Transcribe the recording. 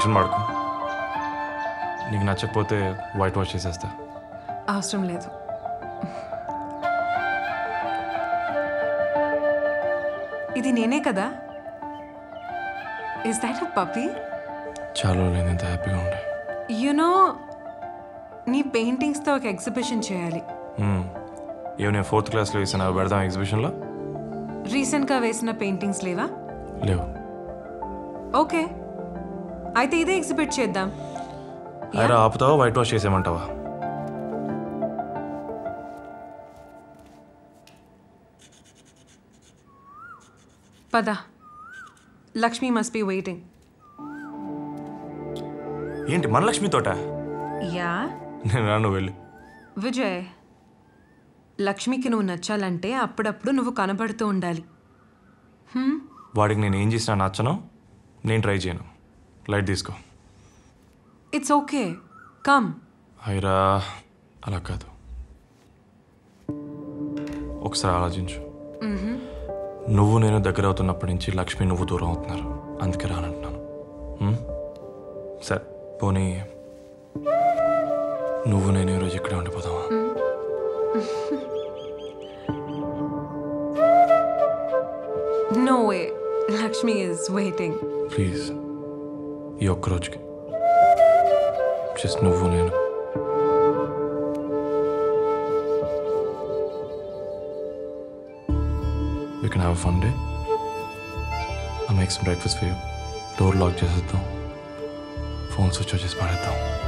Tension పడుకో నీకు నచ్చకపోతే వైట్ వాష్ చేసేస్తా అవసరం లేదు ఇది నేనే కదా ఇస్ దాట్ అ పప్పీ చాలా రోజులైంది ఇంత హ్యాపీగా ఉండే యునో నీ పెయింటింగ్స్తో ఒక ఎగ్జిబిషన్ చేయాలి ఏమో నేను ఫోర్త్ క్లాస్లో వేసాను అవి పెడదాం ఎగ్జిబిషన్లో రీసెంట్గా వేసిన పెయింటింగ్స్ లేవా లేవు ఓకే అయితే ఇదే ఎగ్జిబిట్ చేద్దాం అయినా ఆపుతావా వైట్ వాష్ చేసేయమంటావా పద లక్ష్మి మస్ట్ బి వెయిటింగ్ ఏంటి మన లక్ష్మితోట యా నేను రాను వెళ్ళి విజయ్ లక్ష్మికి నువ్వు నచ్చాలంటే అప్పుడప్పుడు నువ్వు కనబడుతూ ఉండాలి వాడికి నేను ఏం చేసినా నచ్చను నేను ట్రై చేయను లైట్ తీసుకో ఇట్స్ ఓకే కమ్ హైరా అలా కాదు ఒకసారి ఆలోచించు నువ్వు నేను దగ్గర అవుతున్నప్పటి నుంచి లక్ష్మి నువ్వు దూరం అవుతున్నారు అందుకే రానంటున్నాను హ్మ్? సరే పోనీ నువ్వు నేను ఈరోజు ఇక్కడే ఉండిపోదామా no way Lakshmi is waiting please ఈ ఒక్క రోజుకి జస్ట్ నువ్వు నేను you can have fun day I make some breakfast for you door lock చేసేద్దాం ఫోన్ స్విచ్ ఆఫ్ చేసి పడేద్దాం